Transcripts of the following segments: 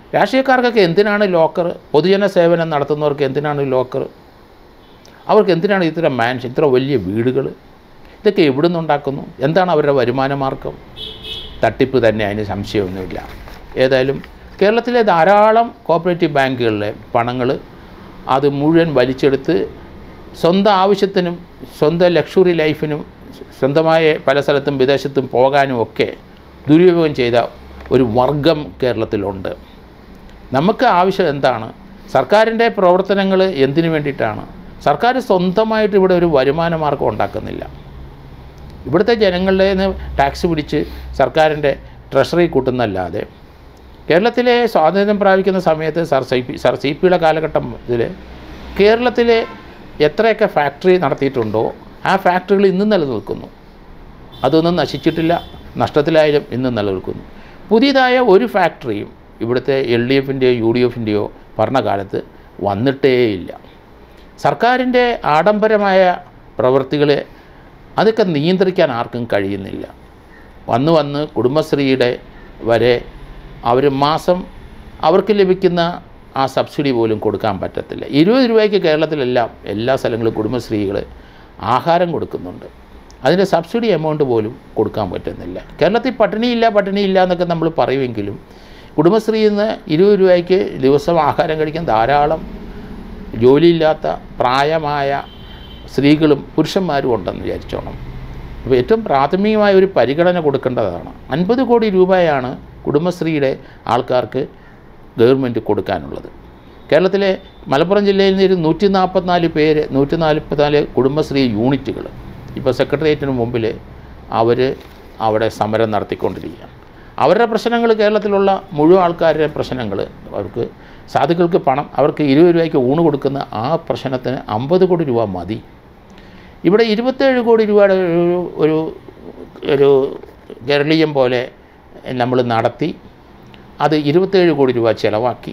രാഷ്ട്രീയക്കാർക്കൊക്കെ എന്തിനാണ് ലോക്കർ പൊതുജന സേവനം നടത്തുന്നവർക്ക് എന്തിനാണ് ലോക്കർ അവർക്ക് എന്തിനാണ് ഇത്തരം മാൻഷൻ ഇത്ര വലിയ വീടുകൾ ഇതൊക്കെ എവിടെ നിന്നുണ്ടാക്കുന്നു എന്താണ് അവരുടെ വരുമാന മാർഗം തട്ടിപ്പ് തന്നെ അതിന് സംശയമൊന്നുമില്ല ഏതായാലും കേരളത്തിലെ ധാരാളം കോപ്പറേറ്റീവ് ബാങ്കുകളിലെ പണങ്ങൾ അത് മുഴുവൻ വലിച്ചെടുത്ത് സ്വന്തം ആവശ്യത്തിനും സ്വന്തം ലക്ഷറി ലൈഫിനും സ്വന്തമായ പല സ്ഥലത്തും വിദേശത്തും പോകാനും ഒക്കെ ദുരുപയോഗം ചെയ്ത ഒരു വർഗം കേരളത്തിലുണ്ട് നമുക്ക് ആവശ്യം എന്താണ് സർക്കാരിൻ്റെ പ്രവർത്തനങ്ങൾ എന്തിനു വേണ്ടിയിട്ടാണ് സർക്കാർ സ്വന്തമായിട്ട് ഇവിടെ ഒരു വരുമാന മാർഗം ഉണ്ടാക്കുന്നില്ല ഇവിടുത്തെ ജനങ്ങളുടെ നിന്ന് ടാക്സ് പിടിച്ച് സർക്കാരിൻ്റെ ട്രഷറി കൂട്ടുന്നല്ലാതെ കേരളത്തിലെ സ്വാതന്ത്ര്യം പ്രാപിക്കുന്ന സമയത്ത് sir C P sir C പിയുടെ കാലഘട്ടത്തിൽ കേരളത്തിലെ എത്രയൊക്കെ ഫാക്ടറി നടത്തിയിട്ടുണ്ടോ ആ ഫാക്ടറികൾ ഇന്നും നിലനിൽക്കുന്നു അതൊന്നും നശിച്ചിട്ടില്ല നഷ്ടത്തിലായാലും ഇന്നും നിലനിൽക്കുന്നു പുതിയതായ ഒരു ഫാക്ടറിയും ഇവിടുത്തെ എൽ ഡി എഫിൻ്റെയോ യു ഡി എഫിൻ്റെയോ ഭരണകാലത്ത് വന്നിട്ടേയില്ല സർക്കാരിൻ്റെ ആഡംബരമായ പ്രവൃത്തികളെ അതൊക്കെ നിയന്ത്രിക്കാൻ ആർക്കും കഴിയുന്നില്ല വന്ന് വന്ന് കുടുംബശ്രീയുടെ വരെ അവർ മാസം അവർക്ക് ലഭിക്കുന്ന ആ സബ്സിഡി പോലും കൊടുക്കാൻ പറ്റത്തില്ല ഇരുപത് രൂപയ്ക്ക് കേരളത്തിലെല്ലാം എല്ലാ സ്ഥലങ്ങളിലും കുടുംബശ്രീകൾ ആഹാരം കൊടുക്കുന്നുണ്ട് അതിൻ്റെ സബ്സിഡി എമൗണ്ട് പോലും കൊടുക്കാൻ പറ്റുന്നില്ല കേരളത്തിൽ പട്ടിണിയില്ല പട്ടിണിയില്ല എന്നൊക്കെ നമ്മൾ പറയുമെങ്കിലും കുടുംബശ്രീയിൽ നിന്ന് ഇരുപത് രൂപയ്ക്ക് ദിവസം ആഹാരം കഴിക്കാൻ ധാരാളം ജോലിയില്ലാത്ത പ്രായമായ സ്ത്രീകളും പുരുഷന്മാരും ഉണ്ടെന്ന് വിചാരിച്ചോണം അപ്പോൾ ഏറ്റവും പ്രാഥമികമായ ഒരു പരിഗണന കൊടുക്കേണ്ടതാണ് അൻപത് കോടി രൂപയാണ് കുടുംബശ്രീയുടെ ആൾക്കാർക്ക് ഗവൺമെൻറ് കൊടുക്കാനുള്ളത് കേരളത്തിലെ മലപ്പുറം ജില്ലയിൽ നിന്ന് ഒരു നൂറ്റി നാൽപ്പത്തിനാല് പേര് നൂറ്റി നാൽപ്പത്തിനാല് കുടുംബശ്രീ യൂണിറ്റുകൾ ഇപ്പോൾ സെക്രട്ടേറിയറ്റിന് മുമ്പിൽ അവർ അവിടെ സമരം നടത്തിക്കൊണ്ടിരിക്കുകയാണ് അവരുടെ പ്രശ്നങ്ങൾ കേരളത്തിലുള്ള മുഴുവൻ ആൾക്കാരുടെ പ്രശ്നങ്ങൾ അവർക്ക് സാധുക്കൾക്ക് പണം അവർക്ക് ഇരുപത് രൂപയ്ക്ക് ഊണ് കൊടുക്കുന്ന ആ പ്രശ്നത്തിന് അമ്പത് കോടി രൂപ മതി ഇവിടെ ഇരുപത്തേഴ് കോടി രൂപയുടെ ഒരു ഒരു ഒരു കേരളീയം പോലെ നമ്മൾ നടത്തി അത് ഇരുപത്തേഴ് കോടി രൂപ ചിലവാക്കി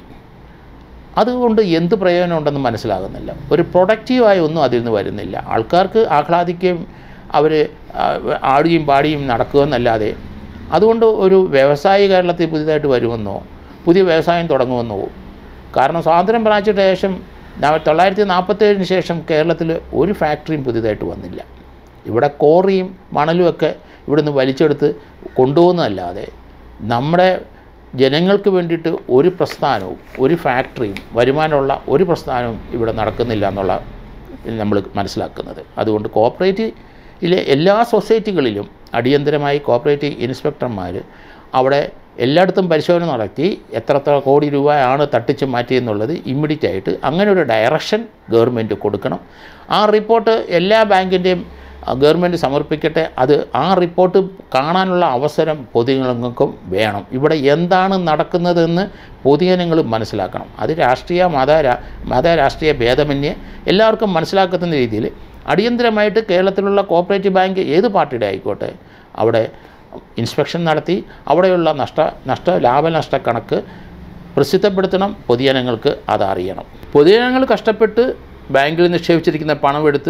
അതുകൊണ്ട് എന്ത് പ്രയോജനം ഉണ്ടെന്ന് മനസ്സിലാകുന്നില്ല ഒരു പ്രൊഡക്റ്റീവായ ഒന്നും അതിൽ നിന്ന് വരുന്നില്ല ആൾക്കാർക്ക് ആഹ്ലാദിക്കുകയും അവർ ആടുകയും പാടിയും നടക്കുകയെന്നല്ലാതെ അതുകൊണ്ട് ഒരു വ്യവസായി കേരളത്തിൽ പുതിയതായിട്ട് വരുമെന്നോ പുതിയ വ്യവസായം തുടങ്ങുമെന്നോ കാരണം സ്വാതന്ത്ര്യം പ്രാപിച്ചിട്ട് ശേഷം ന- തൊള്ളായിരത്തി നാൽപ്പത്തേഴിന് ശേഷം കേരളത്തിൽ ഒരു ഫാക്ടറിയും പുതിയതായിട്ട് വന്നില്ല ഇവിടെ കോറിയും മണലും ഒക്കെ ഇവിടുന്ന് വലിച്ചെടുത്ത് കൊണ്ടുപോകുന്നതല്ലാതെ നമ്മുടെ ജനങ്ങൾക്ക് വേണ്ടിയിട്ട് ഒരു പ്രസ്ഥാനവും ഒരു ഫാക്ടറിയും വരുമാനമുള്ള ഒരു പ്രസ്ഥാനവും ഇവിടെ നടക്കുന്നില്ല എന്നുള്ള നമ്മൾ മനസ്സിലാക്കുന്നത് അതുകൊണ്ട് കോപ്പറേറ്റീവിലെ എല്ലാ സൊസൈറ്റികളിലും അടിയന്തരമായി കോപ്പറേറ്റീവ് ഇൻസ്പെക്ടർമാർ അവിടെ എല്ലായിടത്തും പരിശോധന നടത്തി എത്രത്ര കോടി രൂപയാണ് തട്ടിച്ച് മാറ്റിയെന്നുള്ളത് ഇമ്മീഡിയറ്റ് ആയിട്ട് അങ്ങനെ ഒരു ഡയറക്ഷൻ ഗവൺമെൻറ് കൊടുക്കണം ആ റിപ്പോർട്ട് എല്ലാ ബാങ്കിൻ്റെയും ഗവൺമെൻറ് സമർപ്പിക്കട്ടെ അത് ആ റിപ്പോർട്ട് കാണാനുള്ള അവസരം പൊതുജനങ്ങൾക്കും വേണം ഇവിടെ എന്താണ് നടക്കുന്നതെന്ന് പൊതുജനങ്ങൾ മനസ്സിലാക്കണം അത് രാഷ്ട്രീയ മത രാ- മത രാഷ്ട്രീയ ഭേദമന്യേ എല്ലാവർക്കും മനസ്സിലാക്കുന്ന രീതിയിൽ അടിയന്തരമായിട്ട് കേരളത്തിലുള്ള കോപ്പറേറ്റീവ് ബാങ്ക് ഏത് പാർട്ടിയുടെ ആയിക്കോട്ടെ അവിടെ ഇൻസ്പെക്ഷൻ നടത്തി അവിടെയുള്ള നഷ്ട നഷ്ട ലാഭനഷ്ട കണക്ക് പ്രസിദ്ധപ്പെടുത്തണം പൊതുജനങ്ങൾക്ക് അതറിയണം പൊതുജനങ്ങൾ കഷ്ടപ്പെട്ട് ബാങ്കിൽ നിക്ഷേപിച്ചിരിക്കുന്ന പണമെടുത്ത്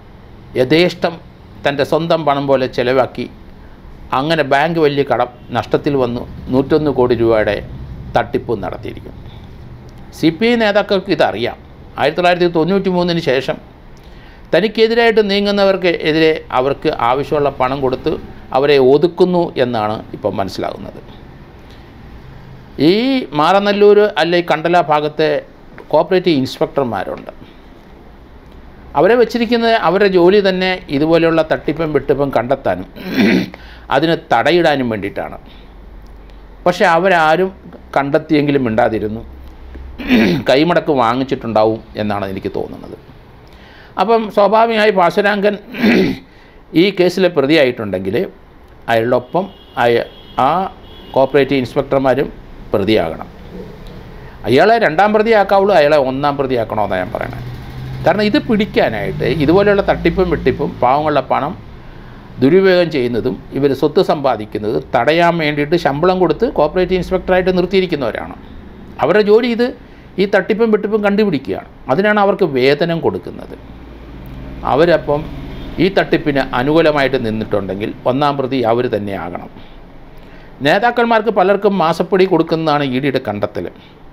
യഥേഷ്ടം തൻ്റെ സ്വന്തം പണം പോലെ ചിലവാക്കി അങ്ങനെ ബാങ്ക് വലിയ കടം നഷ്ടത്തിൽ വന്നു നൂറ്റൊന്ന് കോടി രൂപയുടെ തട്ടിപ്പ് നടത്തിയിരിക്കുന്നു സി പി ഐ നേതാക്കൾക്ക് ഇതറിയാം ആയിരത്തി തൊള്ളായിരത്തി തൊണ്ണൂറ്റി മൂന്നിന് ശേഷം തനിക്കെതിരായിട്ട് നീങ്ങുന്നവർക്ക് എതിരെ അവർക്ക് ആവശ്യമുള്ള പണം കൊടുത്ത് അവരെ ഒതുക്കുന്നു എന്നാണ് ഇപ്പം മനസ്സിലാകുന്നത് ഈ മാറനല്ലൂർ അല്ലെ കണ്ടല ഭാഗത്തെ കോപ്പറേറ്റീവ് ഇൻസ്പെക്ടർമാരുണ്ട് അവരെ വെച്ചിരിക്കുന്നത് അവരുടെ ജോലി തന്നെ ഇതുപോലെയുള്ള തട്ടിപ്പും വെട്ടിപ്പും കണ്ടെത്താനും അതിന് തടയിടാനും വേണ്ടിയിട്ടാണ് പക്ഷേ അവരാരും കണ്ടെത്തിയെങ്കിലും മിണ്ടാതിരുന്നു കൈമടക്ക് വാങ്ങിച്ചിട്ടുണ്ടാവും എന്നാണ് എനിക്ക് തോന്നുന്നത് അപ്പം സ്വാഭാവികമായി പാശുരാങ്കൻ ഈ കേസിലെ പ്രതിയായിട്ടുണ്ടെങ്കിൽ അയാളുടെ ഒപ്പം അയ- ആ കോപ്പറേറ്റീവ് ഇൻസ്പെക്ടർമാരും പ്രതിയാകണം അയാളെ രണ്ടാം പ്രതിയാക്കാവുള്ളൂ അയാളെ ഒന്നാം പ്രതിയാക്കണമെന്നാണ് ഞാൻ പറയണത് കാരണം ഇത് പിടിക്കാനായിട്ട് ഇതുപോലെയുള്ള തട്ടിപ്പും വെട്ടിപ്പും പാവങ്ങളുടെ പണം ദുരുപയോഗം ചെയ്യുന്നതും ഇവർ സ്വത്ത് സമ്പാദിക്കുന്നതും തടയാൻ വേണ്ടിയിട്ട് ശമ്പളം കൊടുത്ത് കോപ്പറേറ്റീവ് ഇൻസ്പെക്ടറായിട്ട് നിർത്തിയിരിക്കുന്നവരാണ് അവരുടെ ജോലി ഇത് ഈ തട്ടിപ്പും വെട്ടിപ്പും കണ്ടുപിടിക്കുകയാണ് അതിനാണ് അവർക്ക് വേതനം കൊടുക്കുന്നത് അവരപ്പം ഈ തട്ടിപ്പിന് അനുകൂലമായിട്ട് നിന്നിട്ടുണ്ടെങ്കിൽ ഒന്നാം പ്രതി അവർ തന്നെ ആകണം നേതാക്കന്മാർക്ക് പലർക്കും മാസപ്പടി കൊടുക്കുന്നതാണ് ഇ ഡിയുടെ കണ്ടെത്തൽ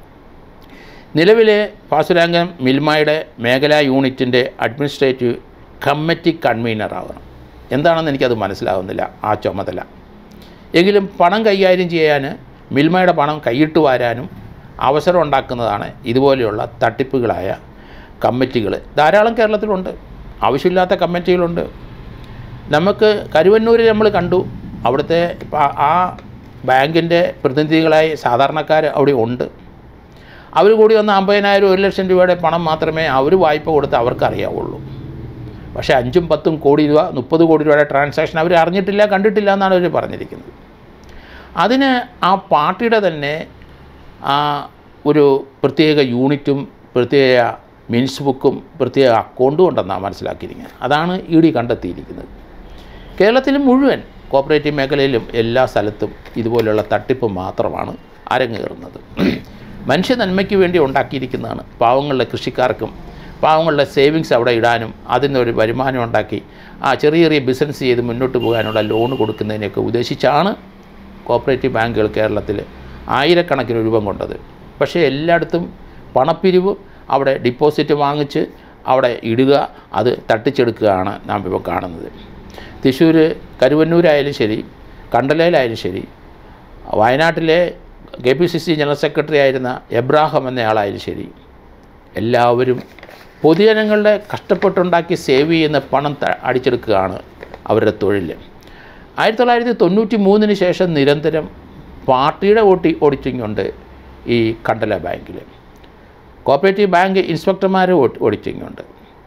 നിലവിലെ പാസുരാംഗം മിൽമയുടെ മേഖലാ യൂണിറ്റിൻ്റെ അഡ്മിനിസ്ട്രേറ്റീവ് കമ്മിറ്റി കൺവീനറാവണം എന്താണെന്ന് എനിക്കത് മനസ്സിലാവുന്നില്ല ആ ചുമതല എങ്കിലും പണം കൈകാര്യം ചെയ്യാൻ മിൽമയുടെ പണം കൈയിട്ട് വാരാനും അവസരം ഉണ്ടാക്കുന്നതാണ് ഇതുപോലെയുള്ള തട്ടിപ്പുകളായ കമ്മിറ്റികൾ ധാരാളം കേരളത്തിലുണ്ട് ആവശ്യമില്ലാത്ത കമ്മിറ്റികളുണ്ട് നമുക്ക് കരുവന്നൂരിൽ നമ്മൾ കണ്ടു അവിടുത്തെ പ- ആ ബാങ്കിൻ്റെ പ്രതിനിധികളായി സാധാരണക്കാർ അവിടെ ഉണ്ട് അവർ കൂടി വന്ന് അമ്പതിനായിരം ഒരു ലക്ഷം രൂപയുടെ പണം മാത്രമേ അവർ വായ്പ കൊടുത്ത് അവർക്ക് അറിയാവുള്ളൂ പക്ഷേ അഞ്ചും പത്തും കോടി രൂപ മുപ്പത് കോടി രൂപയുടെ ട്രാൻസാക്ഷൻ അവർ അറിഞ്ഞിട്ടില്ല കണ്ടിട്ടില്ല എന്നാണ് അവർ പറഞ്ഞിരിക്കുന്നത് അതിന് ആ പാർട്ടിയുടെ തന്നെ ആ ഒരു പ്രത്യേക യൂണിറ്റും പ്രത്യേക മിൻസ് ബുക്കും പ്രത്യേക അക്കൗണ്ടും ഉണ്ടെന്നാണ് മനസ്സിലാക്കിയിരിക്കുന്നത് അതാണ് ഇ ഡി കണ്ടെത്തിയിരിക്കുന്നത് കേരളത്തിൽ മുഴുവൻ കോപ്പറേറ്റീവ് മേഖലയിലും എല്ലാ സ്ഥലത്തും ഇതുപോലെയുള്ള തട്ടിപ്പ് മാത്രമാണ് അരങ്ങേറുന്നത് മനുഷ്യ നന്മയ്ക്ക് വേണ്ടി ഉണ്ടാക്കിയിരിക്കുന്നതാണ് പാവങ്ങളുടെ കൃഷിക്കാർക്കും പാവങ്ങളുടെ സേവിങ്സ് അവിടെ ഇടാനും അതിനൊരു വരുമാനം ഉണ്ടാക്കി ആ ചെറിയ ചെറിയ ബിസിനസ് ചെയ്ത് മുന്നോട്ട് പോകാനുള്ള ലോൺ കൊടുക്കുന്നതിനെയൊക്കെ ഉദ്ദേശിച്ചാണ് കോപ്പറേറ്റീവ് ബാങ്കുകൾ കേരളത്തിൽ ആയിരക്കണക്കിന് രൂപം കൊണ്ടത് പക്ഷേ എല്ലായിടത്തും പണപ്പിരിവ് അവിടെ ഡിപ്പോസിറ്റ് വാങ്ങിച്ച് അവിടെ ഇടുക അത് തട്ടിച്ചെടുക്കുകയാണ് നാം ഇപ്പോൾ കാണുന്നത് തൃശ്ശൂർ കരുവന്നൂരായാലും ശരി കണ്ടലയിലായാലും ശരി വയനാട്ടിലെ K P C C general secretary ആയിരുന്ന എബ്രാഹം എന്നയാളായാലും ശരി എല്ലാവരും പൊതുജനങ്ങളുടെ കഷ്ടപ്പെട്ടുണ്ടാക്കി സേവ് ചെയ്യുന്ന പണം ത- അടിച്ചെടുക്കുകയാണ് അവരുടെ തൊഴിൽ ആയിരത്തി തൊള്ളായിരത്തി തൊണ്ണൂറ്റി മൂന്നിന് ശേഷം നിരന്തരം പാർട്ടിയുടെ ഓട്ടി ഓഡിറ്റിംഗ് ഉണ്ട് ഈ കണ്ടല ബാങ്കിൽ കോപ്പറേറ്റീവ് ബാങ്ക് ഇൻസ്പെക്ടർമാരെ ഓഡിറ്റിംഗ് ഉണ്ട്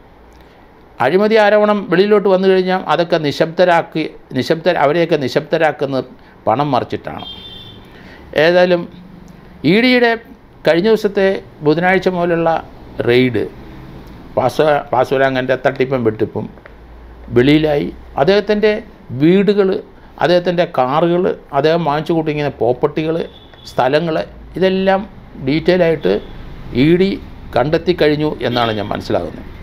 അഴിമതി ആരോപണം വെളിയിലോട്ട് വന്നു കഴിഞ്ഞാൽ അതൊക്കെ നിശബ്ദരാക്കി നിശബ്ദ അവരെയൊക്കെ നിശബ്ദരാക്കുന്നത് പണം മറിച്ചിട്ടാണ് ഏതായാലും ഇ ഡിയുടെ കഴിഞ്ഞ ദിവസത്തെ ബുധനാഴ്ച മുതലുള്ള റെയ്ഡ് പാസ പാസുരാങ്ങൻ്റെ തട്ടിപ്പും വെട്ടിപ്പും വെളിയിലായി അദ്ദേഹത്തിൻ്റെ വീടുകൾ അദ്ദേഹത്തിൻ്റെ കാറുകൾ അദ്ദേഹം വാങ്ങിച്ചു കൂട്ടിങ്ങനെ പ്രോപ്പർട്ടികൾ സ്ഥലങ്ങൾ ഇതെല്ലാം ഡീറ്റെയിൽ ആയിട്ട് ഇ ഡി കണ്ടെത്തി കഴിഞ്ഞു എന്നാണ് ഞാൻ മനസ്സിലാകുന്നത്